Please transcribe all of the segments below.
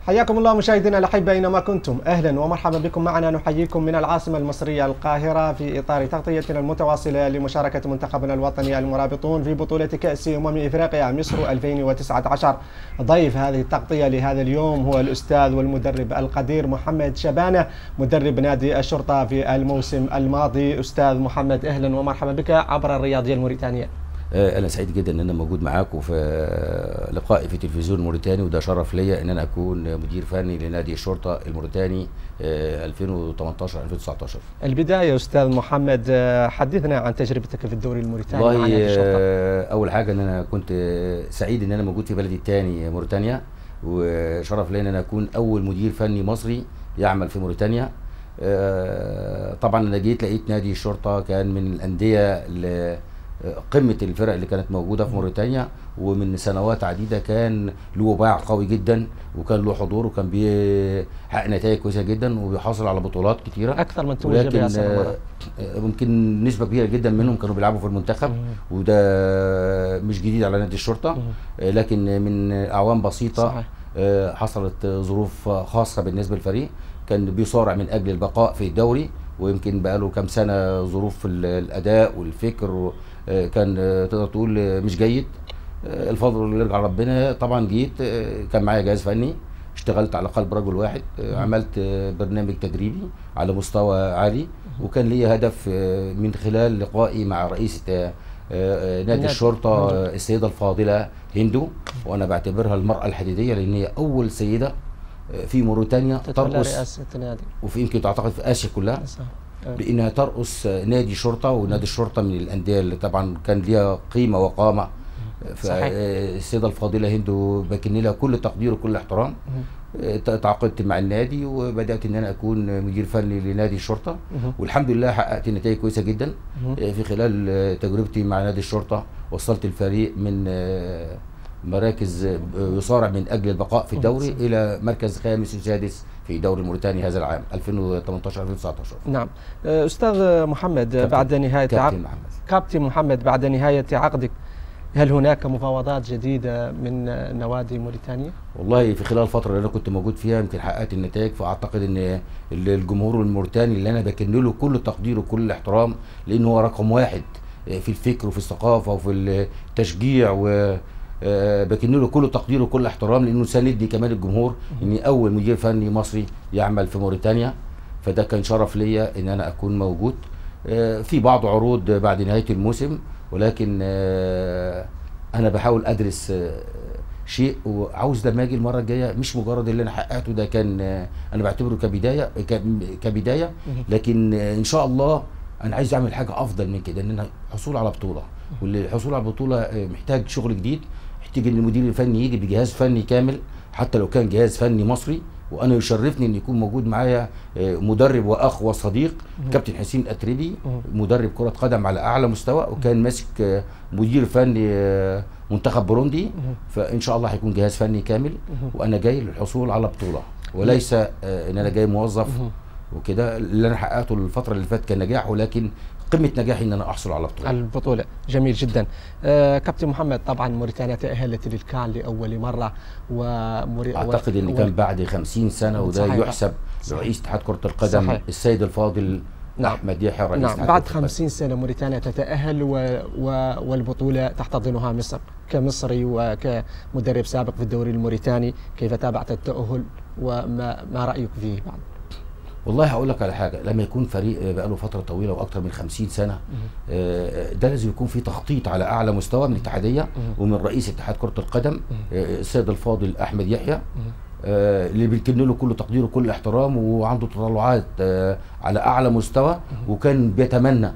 حياكم الله مشاهدينا الاحبه اينما كنتم اهلا ومرحبا بكم معنا نحييكم من العاصمه المصريه القاهره في اطار تغطيتنا المتواصله لمشاركه منتخبنا الوطني المرابطون في بطوله كاس امم افريقيا مصر 2019 ضيف هذه التغطيه لهذا اليوم هو الاستاذ والمدرب القدير محمد شبانه مدرب نادي الشرطه في الموسم الماضي استاذ محمد اهلا ومرحبا بك عبر الرياضيه الموريتانيه انا سعيد جدا ان انا موجود معاكم في لقائي في التلفزيون الموريتاني وده شرف ليا ان انا اكون مدير فني لنادي الشرطه الموريتاني 2018 2019 البدايه استاذ محمد حدثنا عن تجربتك في الدوري الموريتاني والله مع نادي الشرطه اول حاجه ان انا كنت سعيد ان انا موجود في بلدي الثاني موريتانيا وشرف ليا ان انا اكون اول مدير فني مصري يعمل في موريتانيا طبعا انا جيت لقيت نادي الشرطه كان من الانديه اللي قمه الفرق اللي كانت موجوده في موريتانيا ومن سنوات عديده كان له باع قوي جدا وكان له حضور وكان بيحقق نتائج كويسه جدا وبيحصل على بطولات كتيره اكثر من توج ولكن ممكن نسبه كبيره جدا منهم كانوا بيلعبوا في المنتخب وده مش جديد على نادي الشرطه لكن من اعوام بسيطه صحيح. حصلت ظروف خاصه بالنسبه للفريق كان بيصارع من اجل البقاء في الدوري ويمكن بقى له كام سنه ظروف الاداء والفكر كان تقدر تقول مش جيد الفضل اللي يرجع ربنا طبعا جيت كان معايا جهاز فني اشتغلت على قلب رجل واحد عملت برنامج تدريبي على مستوى عالي وكان لي هدف من خلال لقائي مع رئيس نادي الشرطه السيده الفاضله هندو وانا بعتبرها المراه الحديديه لان هي اول سيده في موريتانيا ترأس النادي وفي يمكن تعتقد في اسيا كلها صح. بانها ترأس نادي شرطه ونادي الشرطه من الانديه اللي طبعا كان ليها قيمه وقامه فالسيده الفاضله هندو بكن لها كل تقدير وكل احترام تعاقدت مع النادي وبدات ان انا اكون مدير فني لنادي الشرطه والحمد لله حققت نتائج كويسه جدا في خلال تجربتي مع نادي الشرطه وصلت الفريق من مراكز يصارع من اجل البقاء في الدوري الى مركز خامس وسادس في دوري الموريتاني هذا العام 2018 2019 نعم استاذ محمد بعد نهايه كابتن محمد كابتن محمد بعد نهايه عقدك هل هناك مفاوضات جديده من نوادي موريتانيا؟ والله في خلال الفتره اللي انا كنت موجود فيها يمكن حققت النتائج فاعتقد ان الجمهور الموريتاني اللي انا بكن له كل التقدير وكل الاحترام لان هو رقم واحد في الفكر وفي الثقافه وفي التشجيع و أه بكن له كل تقدير وكل احترام لانه ساندني كمان الجمهور اني اول مدير فني مصري يعمل في موريتانيا فده كان شرف ليا ان انا اكون موجود أه في بعض عروض بعد نهايه الموسم ولكن أه انا بحاول ادرس شيء وعاوز لما اجي المره الجايه مش مجرد اللي انا حققته ده كان انا بعتبره كبدايه كبدايه لكن ان شاء الله انا عايز اعمل حاجه افضل من كده ان انا حصول على بطوله والحصول على البطوله محتاج شغل جديد محتاج ان المدير الفني يجي بجهاز فني كامل حتى لو كان جهاز فني مصري وانا يشرفني ان يكون موجود معايا مدرب واخ وصديق كابتن حسين اتربي مدرب كره قدم على اعلى مستوى وكان ماسك مدير فني منتخب بوروندي فان شاء الله هيكون جهاز فني كامل وانا جاي للحصول على بطوله وليس ان انا جاي موظف وكده اللي انا حققته الفتره اللي فاتت كان نجاح ولكن قمه نجاحي ان انا احصل على بطوله البطوله جميل جدا آه كابتن محمد طبعا موريتانيا تاهلت للكان لاول مره وموري اعتقد ان كان بعد 50 سنه وده صحيح. يحسب رئيس اتحاد كره القدم صحيح. السيد الفاضل نعم. احمد يحيى رئيس نعم بعد 50 سنه موريتانيا تتاهل و... و... والبطوله تحتضنها مصر كمصري وكمدرب سابق في الدوري الموريتاني كيف تابعت التاهل وما ما رايك فيه بعد والله هقول لك على حاجه لما يكون فريق بقى له فتره طويله واكثر من 50 سنه ده لازم يكون في تخطيط على اعلى مستوى من الاتحاديه ومن رئيس اتحاد كره القدم السيد الفاضل احمد يحيى اللي بنكن له كل تقدير وكل احترام وعنده تطلعات على اعلى مستوى وكان بيتمنى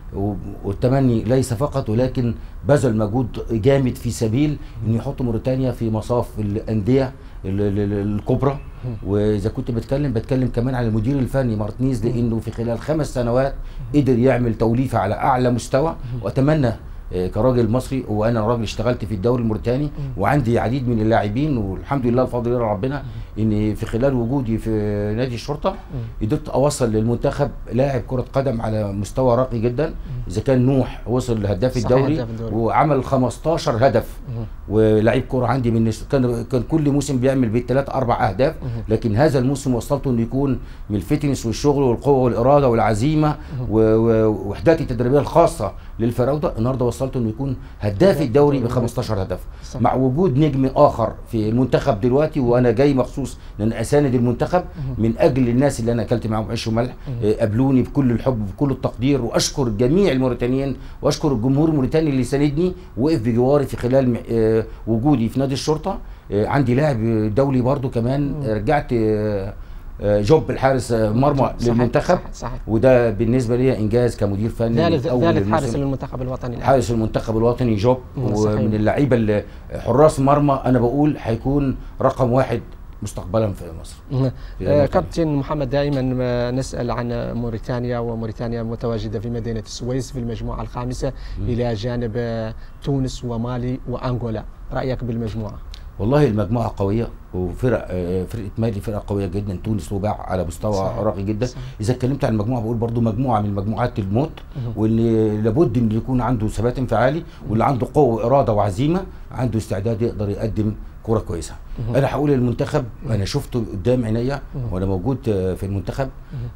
والتمني ليس فقط ولكن بذل مجهود جامد في سبيل ان يحط موريتانيا في مصاف الانديه الكبرى واذا كنت بتكلم بتكلم كمان على المدير الفني مارتنيز لانه في خلال خمس سنوات قدر يعمل توليفه على اعلى مستوى واتمنى كراجل مصري وانا راجل اشتغلت في الدوري الموريتاني وعندي عديد من اللاعبين والحمد لله الفضل لله ربنا ان في خلال وجودي في نادي الشرطه قدرت اوصل للمنتخب لاعب كره قدم على مستوى راقي جدا اذا كان نوح وصل لهداف صحيح، الدوري هداف الدوري. وعمل 15 هدف ولعيب كوره عندي من كان كان كل موسم بيعمل بالثلاث اربع اهداف لكن هذا الموسم وصلته انه يكون من الفتنس والشغل والقوه والاراده والعزيمه و- و- ووحدات التدريبيه الخاصه للفراوده النهارده وصلته انه يكون هداف الدوري ب 15 هدف صحيح. مع وجود نجم اخر في المنتخب دلوقتي وانا جاي مخصوص لان اساند المنتخب من اجل الناس اللي انا اكلت معاهم عيش وملح آه، قابلوني بكل الحب وبكل التقدير واشكر جميع الموريتانيين واشكر الجمهور الموريتاني اللي ساندني وقف بجواري في خلال م- آه، وجودي في نادي الشرطه آه، عندي لاعب دولي برضو كمان آه، رجعت آه، آه، جوب الحارس آه، مرمى صحيح، للمنتخب صحيح، صحيح. وده بالنسبه لي انجاز كمدير فني ثالث من أول ثالث حارس الموسم. للمنتخب الوطني الآن. حارس المنتخب الوطني جوب مم، صحيح. ومن اللعيبه اللي حراس مرمى انا بقول هيكون رقم واحد مستقبلا في مصر مم. في آه، المكان. كابتن محمد دائما ما نسال عن موريتانيا وموريتانيا متواجده في مدينه السويس في المجموعه الخامسه الى جانب آه، تونس ومالي وانغولا رايك بالمجموعه والله المجموعه قويه وفرق آه، فرقه مالي فرقه قويه جدا تونس وباع على مستوى صحيح. راقي جدا صحيح. اذا اتكلمت عن المجموعه بقول برضو مجموعه من مجموعات الموت واللي لابد ان يكون عنده ثبات انفعالي واللي عنده قوه واراده وعزيمه عنده استعداد يقدر يقدم كرة كويسة انا هقول المنتخب انا شفته قدام عينيا وانا موجود آه، في المنتخب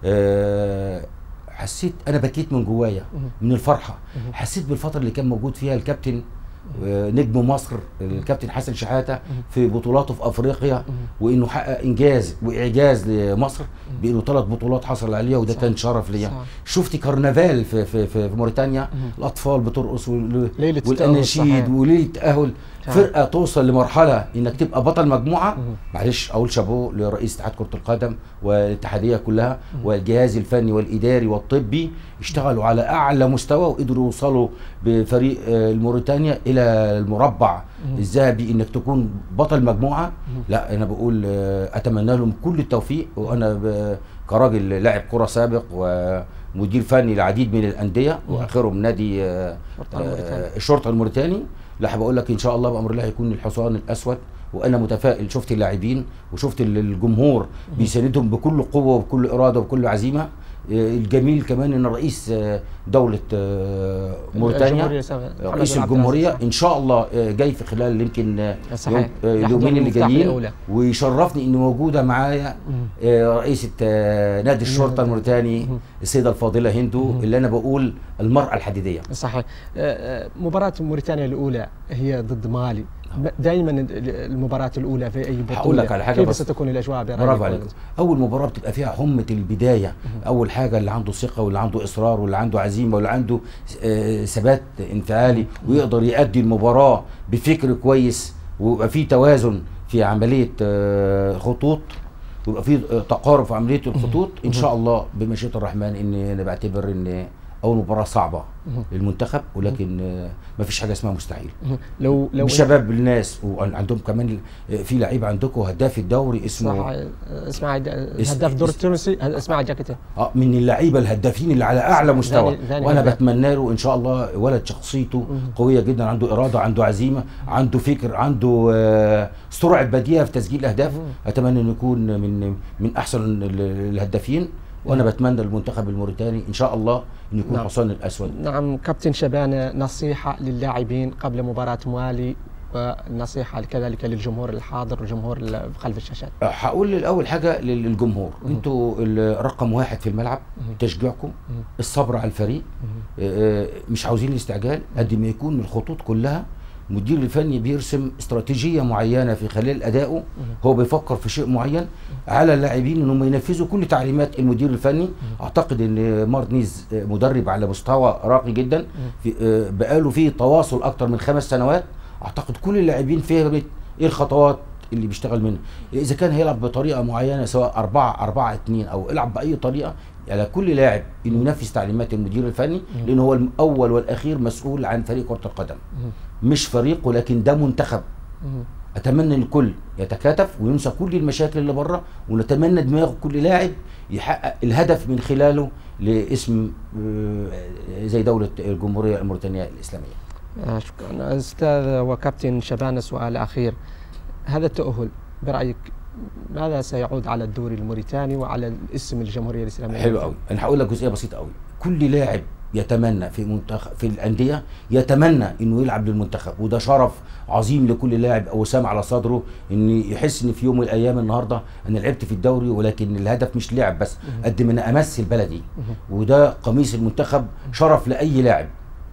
آه، حسيت انا بكيت من جوايا من الفرحه حسيت بالفتره اللي كان موجود فيها الكابتن آه، نجم مصر الكابتن حسن شحاته في بطولاته في افريقيا وانه حقق انجاز واعجاز لمصر بانه ثلاث بطولات حصل عليها وده صح. كان شرف ليا صح. شفت كرنفال في في في في موريتانيا الاطفال بترقص وال- ليلة التأهل، والاناشيد صحيح. وليله تاهل صح. فرقه توصل لمرحله انك تبقى بطل مجموعه معلش اقول شابو لرئيس اتحاد كره القدم والاتحاديه كلها والجهاز الفني والاداري والطبي اشتغلوا على اعلى مستوى وقدروا يوصلوا بفريق آه، الموريتانيا الى المربع الذهبي انك تكون بطل مجموعه لا انا بقول آه، اتمنى لهم كل التوفيق وانا ب- كراجل لاعب كره سابق ومدير فني لعديد من الانديه واخرهم نادي آه، الشرطة الموريتاني. آه، الشرطه الموريتاني لا بقول لك ان شاء الله بامر الله هيكون الحصان الاسود وانا متفائل شفت اللاعبين وشفت ال- الجمهور بيساندهم بكل قوه وبكل اراده وبكل عزيمه آه، الجميل كمان ان رئيس آه، دوله آه، موريتانيا الجمهورية سوا- محمد رئيس بن عبد الجمهوريه العزيز. ان شاء الله آه، جاي في خلال يمكن آه، صحيح. يوم آه، يحضر اليومين اللي المفتاح جايين الأولى. ويشرفني ان موجوده معايا آه، رئيسه آه، نادي الشرطه الموريتاني السيده الفاضله هندو اللي انا بقول المراه الحديديه صحيح آه، آه، مباراة موريتانيا الأولى هي ضد مالي دائما المباراة الأولى في أي بطولة هقول لك على حاجة كيف بس. ستكون الأجواء برأيك؟ برافو عليك اول مباراه بتبقى فيها حمه البدايه اول حاجه اللي عنده ثقه واللي عنده اصرار واللي عنده عزيمه واللي عنده آه، ثبات انفعالي ويقدر يؤدي المباراه بفكر كويس ويبقى فيه توازن في عمليه آه، خطوط ويبقى فيه آه، تقارب في عمليه الخطوط ان شاء الله بمشيئه الرحمن ان انا بعتبر ان اول مباراه صعبه للمنتخب ولكن آه، ما فيش حاجه اسمها مستحيل لو لو بشباب الناس وعندهم كمان آه، في لعيب عندكم هداف الدوري اسمه صح اسمع اس- هداف الدور اس- التونسي اسمع جاكيته اه من اللعيبه الهدافين اللي على اعلى مستوى ثاني- ثاني وانا هداف. بتمنى له ان شاء الله ولد شخصيته قويه جدا عنده اراده عنده عزيمه عنده فكر عنده آه، سرعه بديهه في تسجيل اهداف اتمنى انه يكون من من احسن ال- الهدافين وانا بتمنى المنتخب الموريتاني ان شاء الله انه يكون نعم. حصان الاسود نعم كابتن شبانة نصيحة للاعبين قبل مباراة موالي ونصيحة كذلك للجمهور الحاضر والجمهور ال- خلف الشاشات آه، هقول الاول حاجه لل- للجمهور انتوا ال- رقم واحد في الملعب تشجيعكم الصبر على الفريق آه، مش عاوزين الاستعجال قد ما يكون الخطوط كلها المدير الفني بيرسم استراتيجيه معينه في خلال ادائه هو بيفكر في شيء معين على اللاعبين انهم ينفذوا كل تعليمات المدير الفني اعتقد ان مارتنيز آه، مدرب على مستوى راقي جدا في آه، بقاله فيه تواصل اكتر من خمس سنوات اعتقد كل اللاعبين فهمت ايه الخطوات اللي بيشتغل منها اذا كان هيلعب بطريقه معينه سواء 4 4 2 او العب باي طريقه على كل لاعب انه ينفذ تعليمات المدير الفني لان هو الاول والاخير مسؤول عن فريق كره القدم مش فريق ولكن ده منتخب اتمنى ان الكل يتكاتف وينسى كل المشاكل اللي بره ونتمنى دماغ كل لاعب يحقق الهدف من خلاله لاسم آه، زي دوله الجمهوريه الموريتانيه الاسلاميه آه، شكرا استاذ وكابتن شبانة سؤال اخير هذا التأهل برأيك ماذا سيعود على الدوري الموريتاني وعلى اسم الجمهورية الإسلامية حلو قوي انا هقول لك جزئيه بسيطه قوي كل لاعب يتمنى في منتخب في الانديه يتمنى انه يلعب للمنتخب وده شرف عظيم لكل لاعب او وسام على صدره ان يحس ان في يوم من الايام النهارده انا لعبت في الدوري ولكن الهدف مش لعب بس قد ما انا امثل بلدي وده قميص المنتخب شرف لاي لاعب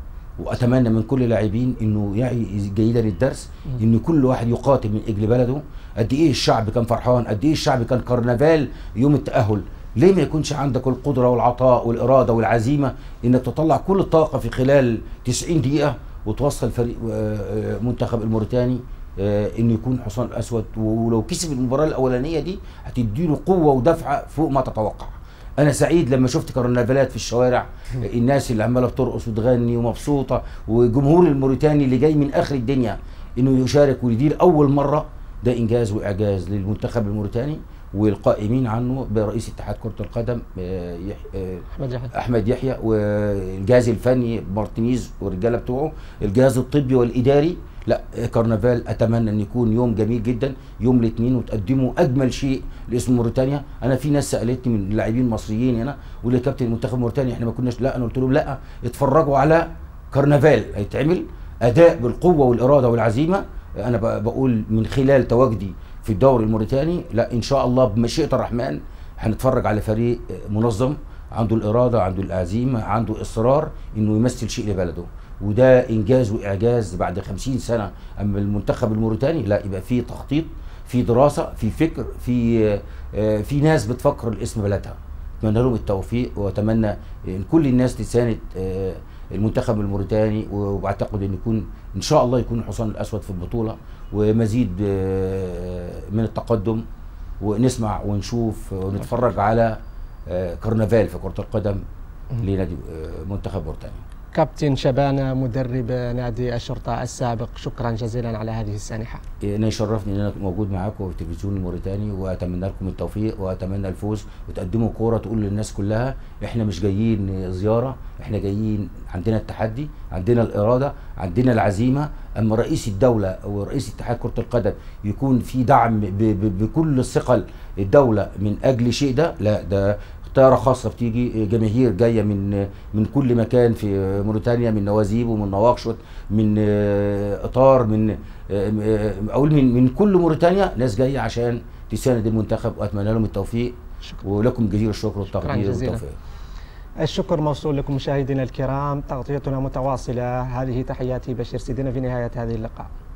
واتمنى من كل اللاعبين انه يعي جيدا الدرس ان كل واحد يقاتل من اجل بلده قد ايه الشعب كان فرحان قد ايه الشعب كان كرنفال يوم التاهل ليه ما يكونش عندك القدره والعطاء والاراده والعزيمه انك تطلع كل الطاقه في خلال 90 دقيقه وتوصل فريق آه، آه، منتخب الموريتاني آه، انه يكون حصان اسود ولو كسب المباراه الاولانيه دي هتديله قوه ودفعه فوق ما تتوقع انا سعيد لما شفت كرنفالات في الشوارع الناس اللي عماله بترقص وتغني ومبسوطه وجمهور الموريتاني اللي جاي من اخر الدنيا انه يشارك ويدير اول مره ده انجاز واعجاز للمنتخب الموريتاني والقائمين عنه برئيس اتحاد كره القدم آه، يح- آه، احمد يحيى احمد يحيى والجهاز الفني مارتينيز والرجاله بتوعه الجهاز الطبي والاداري لا كرنفال اتمنى ان يكون يوم جميل جدا يوم الاثنين وتقدموا اجمل شيء لاسم موريتانيا انا في ناس سالتني من اللاعبين المصريين هنا يقول لي كابتن المنتخب موريتانيا احنا ما كناش لا انا قلت لهم لا اتفرجوا على كرنفال هيتعمل اداء بالقوه والاراده والعزيمه انا ب- بقول من خلال تواجدي في الدوري الموريتاني لا ان شاء الله بمشيئه الرحمن هنتفرج على فريق منظم عنده الاراده عنده العزيمه عنده اصرار انه يمثل شيء لبلده وده انجاز واعجاز بعد 50 سنه اما المنتخب الموريتاني لا يبقى فيه تخطيط في دراسه في فكر في آه، في ناس بتفكر لاسم بلدها اتمنى لهم التوفيق واتمنى ان كل الناس تساند آه، المنتخب الموريتاني وبعتقد ان يكون ان شاء الله يكون الحصان الاسود في البطوله ومزيد آه، من التقدم ونسمع ونشوف ونتفرج على آه، كرنفال في كره القدم لنادي آه، منتخب موريتانيا كابتن شبانه مدرب نادي الشرطه السابق شكرا جزيلا على هذه السانحه انا يشرفني ان انا موجود معاكم في التلفزيون الموريتاني واتمنى لكم التوفيق واتمنى الفوز وتقدموا كوره تقول للناس كلها احنا مش جايين زياره احنا جايين عندنا التحدي عندنا الاراده عندنا العزيمه اما رئيس الدوله ورئيس اتحاد كره القدم يكون في دعم ب- ب- بكل ثقل الدوله من اجل شيء ده لا ده طياره خاصه بتيجي جماهير جايه من من كل مكان في موريتانيا من نوازيب ومن نواكشوط من آه، اطار من آه، آه، اقول من من كل موريتانيا ناس جايه عشان تساند المنتخب واتمنى لهم التوفيق شكرا. ولكم جزيل الشكر والتقدير جزيلا. والتوفيق الشكر موصول لكم مشاهدينا الكرام تغطيتنا متواصله هذه تحياتي بشير سيدنا في نهايه هذه اللقاء